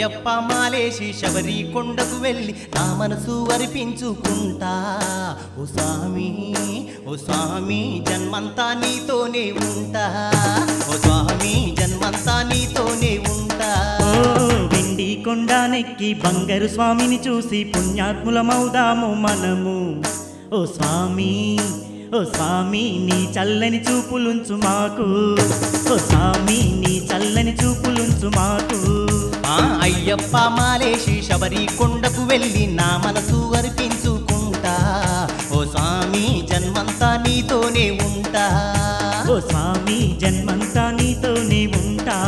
అయ్యప్ప మాలేసి శబరి కొండకు వెళ్ళి నా మనసు అర్పించుకుంటా ఓ స్వామి ఓ స్వామి జన్మంతా నీతోనే ఉంటా ఓ స్వామి జన్మంతా నీతోనే ఉంటా ఓ వెండి కొండానెక్కి బంగారు స్వామిని చూసి పుణ్యాత్ములమవుదాము మనము ఓ స్వామి ఓ స్వామి నీ చల్లని చూపులుంచు మాకు ఓ స్వామి నీ చల్లని చూపులుంచు మాకు ఆ అయ్యప్ప మాలేసి శబరి కొండకు వెళ్ళి నా మనసు అర్పించుకుంటా ఓ స్వామి జన్మంతా నీతోనే ఉంటా ఓ స్వామి జన్మంతా నీతోనే ఉంటా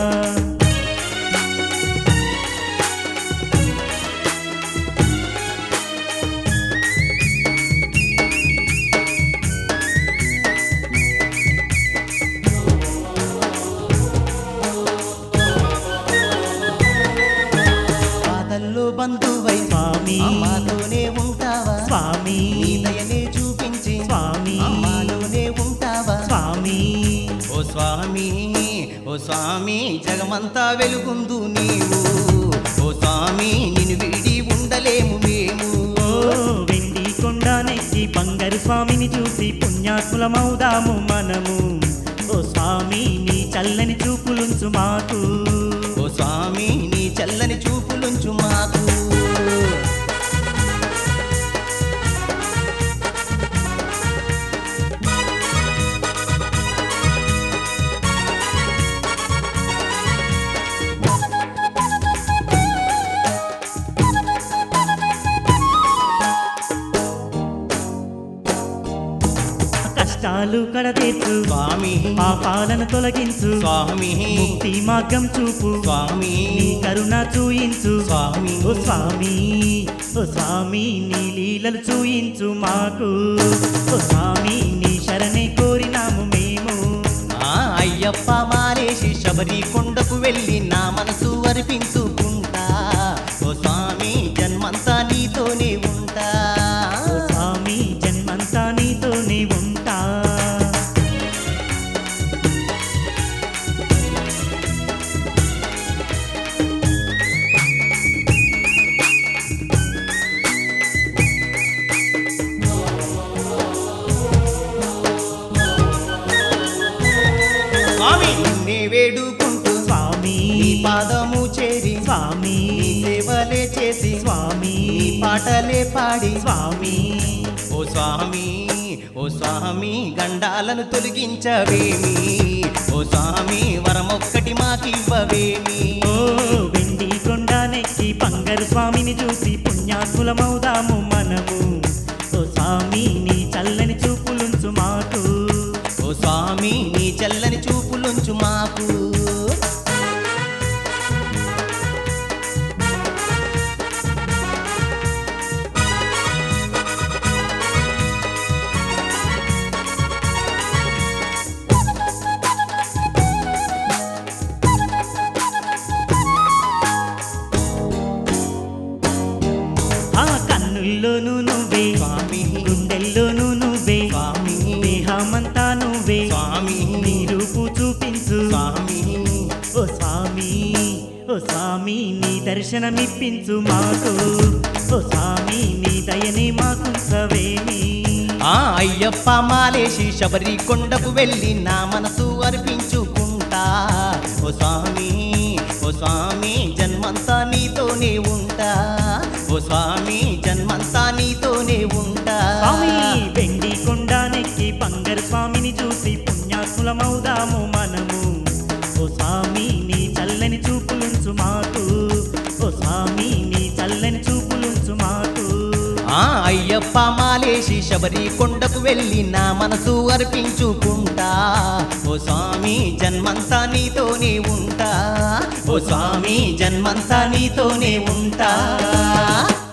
బాధల్లో బంధువై స్వామి అమ్మాలోనే ఉంటావా స్వామి నీ దయనే చూపించి స్వామి అమ్మాలోనే ఉంటావా స్వామి ఓ స్వామి ఓ స్వామి జగమంతా వెలుగుందు నీవు ఓ స్వామి నిన్ను విడి ఉండలేము మేము ఓ వెండి కొండానెక్కి బంగారు స్వామిని చూసి పుణ్యాత్ములమవుదాము మనము ఓ స్వామి నీ చల్లని చూపులుంచు మాకు ఓ స్వామి నీ చల్లని చూపులుంచు మాకు కష్టాలు కడతీర్చు స్వామి పాపాలను తొలగించు స్వామి ముక్తి మార్గం చూపు స్వామి నీ కరుణ చూయించు స్వామి ఓ స్వామి ఓ స్వామి నీ లీలలు చూయించు మాకు ఓ స్వామి నీ శరణే కోరినాము మేము ఆ అయ్యప్ప మాలేసి శబరి కొండకు వెళ్ళి నా మనసు అర్పించుకుంటా ఓ స్వామి జన్మంతా నీతోనే ఉంటా ఓ స్వామి జన్మంతా నీతోనే ఉంటా స్వామి నిన్నే వేడుకుంటూ స్వామి నీ పాదము చేరి స్వామి నీ సేవలే చేసి స్వామి నీ పాటలే పాడి స్వామి ఓ స్వామి ఓ స్వామి గండాలను తొలగించవేమి ఓ స్వామి వరమొక్కటి మాకివ్వవేమి ఓ వెండి కొండానెక్కి బంగారు స్వామిని చూసి పుణ్యాత్ములమవుదాము మనము ఓ స్వామి నీ చల్లని చూపులుంచు మాకు ఓ స్వామి నీ చల్లని చూపులుంచు మాకు ఆ కన్నుల్లోనూ నువ్వే స్వామి గుండెల్లోనూ నువ్వే స్వామి దేహమంతా నువ్వే స్వామి నీ రూపు చూపించు స్వామి ఓ స్వామి ఓ స్వామి నీ దర్శనమిప్పించు మాకు ఓ స్వామి నీ దయని మాకు సవేమి ఆ అయ్యప్ప మాలేసి శబరి కొండకు వెళ్ళి నా మనసు అర్పించుకుంటా ఓ స్వామి ఓ స్వామి జన్మంతా నీతోనే ఉంటా ఓ స్వామి జన్మంతా నీతోనే ఉంటా స్వామి వెండి కొండానెక్కి బంగారు స్వామిని చూసి పుణ్యాత్ములమవుదాము మనము ఓ స్వామి నీ చల్లని చూపులుంచు మాకు ఓ స్వామి నీ చల్లని చూపులుంచు మాకు ఆ అయ్యప్ప మాలేసి శబరి కొండకు వెళ్ళి నా మనసు అర్పించుకుంటా ఓ స్వామి జన్మంతా నీతోనే ఉంటా ఓ స్వామి జన్మంతా నీతోనే ఉంటా